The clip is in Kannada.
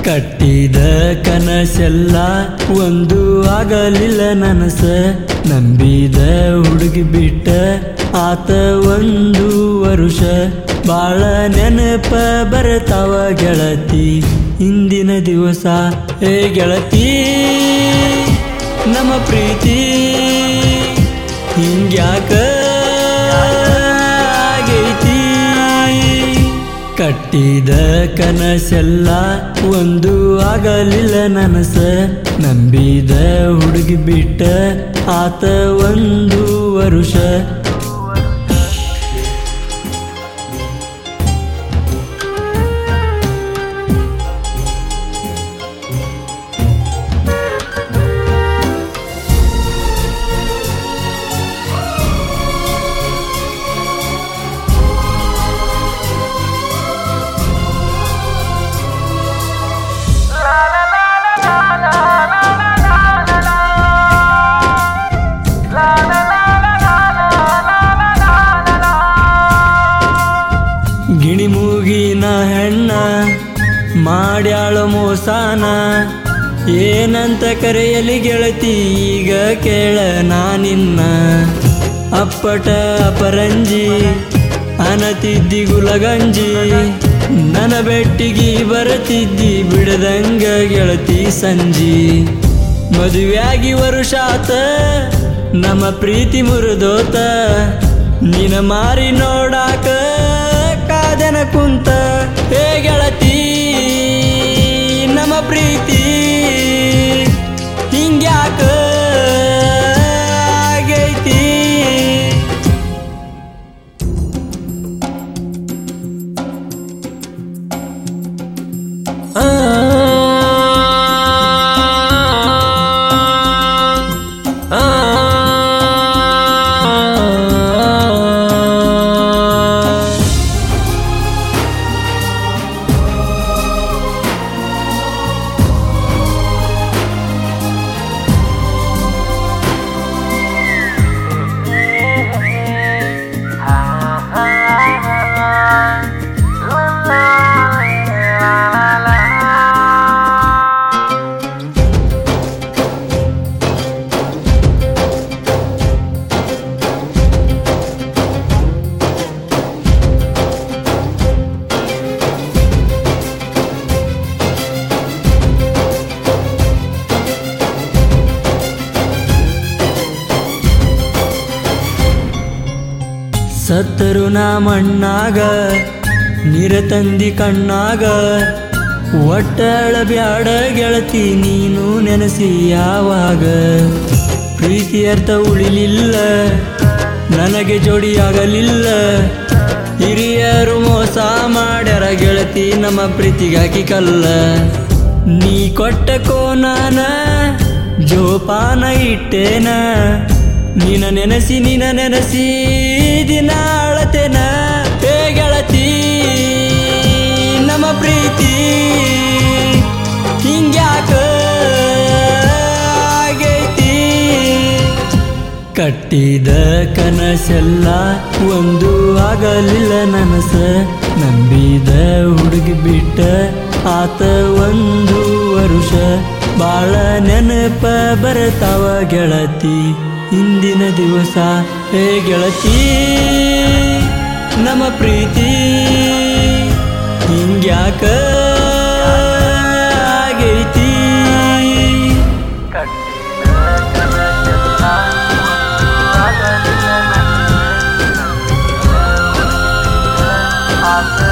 ಕಟ್ಟಿದ ಕನಸೆಲ್ಲ ಒಂದು ಆಗಲಿಲ್ಲ ನನಸ ನಂಬಿದ ಹುಡುಗಿ ಬಿಟ್ಟ ಆತ ಒಂದು ವರುಷ ಬಾಳ ನೆನಪ ಬರ್ತಾವ ಗೆಳತಿ ಇಂದಿನ ದಿವಸ ಹೇ ಗೆಳತಿ ನಮ್ಮ ಪ್ರೀತಿ ಹಿಂಗ್ಯಾಕ ಆಗೈತಿ ಕಟ್ಟಿದ ಕನಸೆಲ್ಲ ಒಂದು ಆಗಲಿಲ್ಲ ನನಸ ನಂಬಿದ ಹುಡುಗಿ ಬಿಟ್ಟ ಆತ ಒಂದು ವರುಷ ಗಿಣಿಮೂಗಿನ ಹೆಣ್ಣ ಮಾಡ್ಯಾಳ ಮೋಸಾನ ಏನಂತ ಕರೆಯಲಿ ಗೆಳತಿ ಈಗ ಕೇಳ ನಾನಿನ್ನ ಅಪ್ಪಟ ಅಪರಂಜಿ ಅನತಿದ್ದಿ ಗುಲಗಂಜಿ ನನ್ನ ಬೆಟ್ಟಿಗೆ ಬರತಿದ್ದಿ ಬಿಡದಂಗ ಗೆಳತಿ ಸಂಜಿ ಮದುವೆಯಾಗಿ ವರುಷಾತ ನಮ್ಮ ಪ್ರೀತಿ ಮುರಿದೋತ ನಿನ ಮಾರಿ ನೋಡಾಕ ಕಾದನ ಕುಂತ ಹೇ ಗೆಳತಿ ನಮ್ಮ ಪ್ರೀತಿ ಹಿಂಗ್ಯಾಕ ಆಗೈತಿ ಆ ಆ ಸತ್ತರು ನಾ ಮಣ್ಣಾಗ ನೀರ ತಂದಿ ಕಣ್ಣಾಗ ಒಟ್ಟಳ ಬ್ಯಾಡ ಗೆಳತಿ ನೀನು ನೆನೆಸಿ ಯಾವಾಗ ಪ್ರೀತಿ ಅರ್ಥ ಉಳಿಲಿಲ್ಲ ನನಗೆ ಜೋಡಿಯಾಗಲಿಲ್ಲ ಹಿರಿಯರು ಮೋಸ ಮಾಡ್ಯಾರ ಗೆಳತಿ ನಮ್ಮ ಪ್ರೀತಿಗಾಗಿ ಕಲ್ಲ ನೀ ಕೊಟ್ಟ ಕೋನಾನ ಜೋಪಾನ ಇಟ್ಟೇನ ನಿನ ನೆನೆಸಿ ನಿನ ನೆನೆಸಿ ದಿನ ಅಳತೆನ ಹೇ ಗೆಳತಿ ನಮ್ಮ ಪ್ರೀತಿ ಹಿಂಗ್ಯಾಕ ಆಗೈತಿ ಕಟ್ಟಿದ ಕನಸೆಲ್ಲ ಒಂದು ಆಗಲಿಲ್ಲ ನನಸ ನಂಬಿದ ಹುಡುಗಿ ಬಿಟ್ಟ ಆತ ಒಂದು ವರುಷ ಬಾಳ ನೆನಪ ಬರ್ತಾವ ಗೆಳತಿ ಇಂದಿನ ದಿವಸ ಹೇ ಗೆಳತಿ ನಮ್ಮ ಪ್ರೀತಿ ಹಿಂಗ್ಯಾಕ ಆಗೈತಿ ಆತ